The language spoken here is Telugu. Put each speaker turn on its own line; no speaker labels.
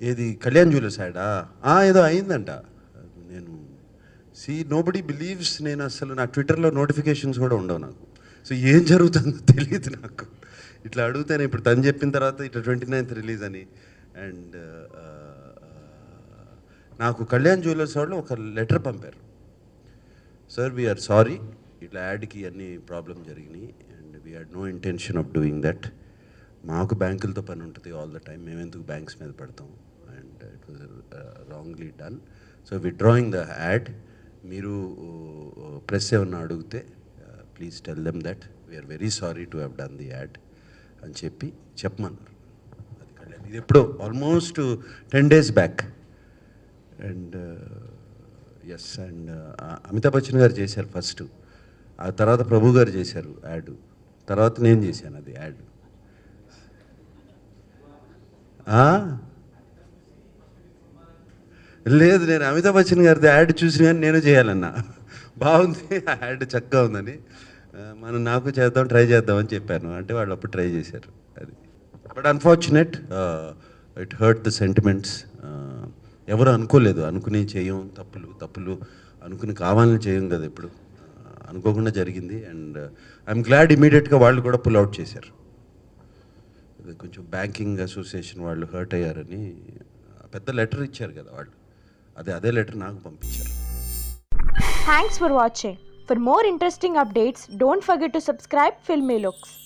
ఏది కళ్యాణ్ జ్యువెలర్స్ యాడా ఆ, ఏదో అయిందంట నేను సి నోబడి బిలీవ్స్ నేను అసలు నా ట్విట్టర్లో నోటిఫికేషన్స్ కూడా ఉండవు నాకు సో ఏం జరుగుతుందో తెలియదు నాకు ఇట్లా అడుగుతాను ఇప్పుడు తను చెప్పిన తర్వాత ఇట్లా ట్వంటీ నైన్త్ రిలీజ్ అని అండ్ నాకు కళ్యాణ్ జ్యువెలర్స్ వాళ్ళు ఒక లెటర్ పంపారు సార్ వీఆర్ సారీ ఇట్లా యాడ్కి అన్ని ప్రాబ్లం జరిగినాయి and we had no intention of doing that మాకు బ్యాంకులతో పని ఉంటుంది ఆల్ ద టైం మేము ఎందుకు బ్యాంక్స్ మీద పెడతాం and it was wrongly done so withdrawing the ad మీరు ప్రెస్ ఏమన్నా అడిగితే please tell them that we are very sorry to have done the ad అని చెప్పి చెప్పమన్నారు అది కళ్యాణ్ ఇది ఎప్పుడో almost ten days back and yes and Amitabh Bachchan గారు చేశారు ఫస్ట్ ఆ తర్వాత ప్రభు గారు చేశారు యాడ్ తర్వాత నేను చేశాను అది యాడ్ లేదు నేను అమితాబ్ బచ్చన్ గారిది యాడ్ చూసిన కానీ నేను చేయాలన్నా బాగుంది ఆ యాడ్ చక్కగా ఉందని ఆ, మనం నాకు చేద్దాం ట్రై చేద్దామని చెప్పాను అంటే వాళ్ళు అప్పుడు ట్రై చేశారు అది but unfortunate it hurt the sentiments ఎవరు అనుకోలేదు అనుకుని చేయం తప్పులు తప్పులు అనుకుని కావాలని చేయం కదా ఇప్పుడు ఆ, అనుకోకుండా జరిగింది అండ్ ఐఎమ్ గ్లాడ్ ఇమీడియట్గా వాళ్ళు కూడా పుల్ అవుట్ చేశారు ఇది కొంచెం బ్యాంకింగ్ అసోసియేషన్ వాళ్ళు హర్ట్ అయ్యారని పెద్ద లెటర్ ఇచ్చారు కదా వాళ్ళు అదే అదే లెటర్ నాకు పంపించారు
Thanks for watching. For more interesting updates, don't forget to subscribe Filmy Looks.